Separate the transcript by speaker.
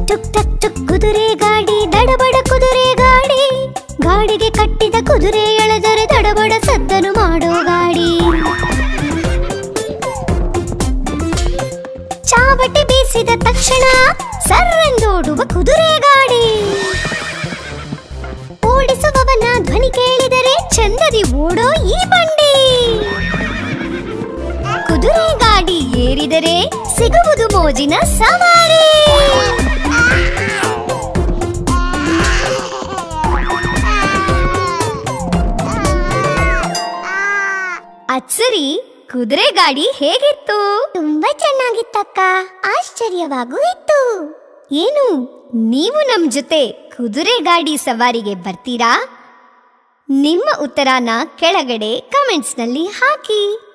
Speaker 1: took ಟಕ್ took ಕುದುರೆ ಗಾಡಿ ದಡಬಡ ಕುದುರೆ ಗಾಡಿ ಗಾಡಿಗೆ ಕಟ್ಟಿದ ಕುದುರೆ ಎಳೆದರೆ ದಡಬಡ ಸದ್ದನು ಮಾಡೋ ಗಾಡಿ ಚಾವಟಿ ಬೀಸಿದ ತಕ್ಷಣ ಸರ್ರೆಂದೋಡುವ ಕುದುರೆ ಗಾಡಿ ಓಡಿಸುವವನ ಧ್ವನಿ ಕೇಳಿದರೆ ಚಂದದಿ ಓಡೋ ಈ ಬಂಡಿ ಕುದುರೆ ಗಾಡಿ ಏರಿದರೆ ಸಿಗುವುದು ಮೋಜಿನ ಸವಾರಿ ಅಚ್ಚರಿ ಕುದುರೆ ಗಾಡಿ ಹೇಗಿತ್ತು ತುಂಬಾ ಚೆನ್ನಾಗಿತ್ತಕ್ಕ ಆಶ್ಚರ್ಯವಾಗೂ ಇತ್ತು ಏನು ನೀವು ನಮ್ ಜೊತೆ ಕುದುರೆ ಗಾಡಿ ಸವಾರಿಗೆ ಬರ್ತೀರಾ ನಿಮ್ಮ ಉತ್ತರನ ಕೆಳಗಡೆ ಕಮೆಂಟ್ಸ್ನಲ್ಲಿ ಹಾಕಿ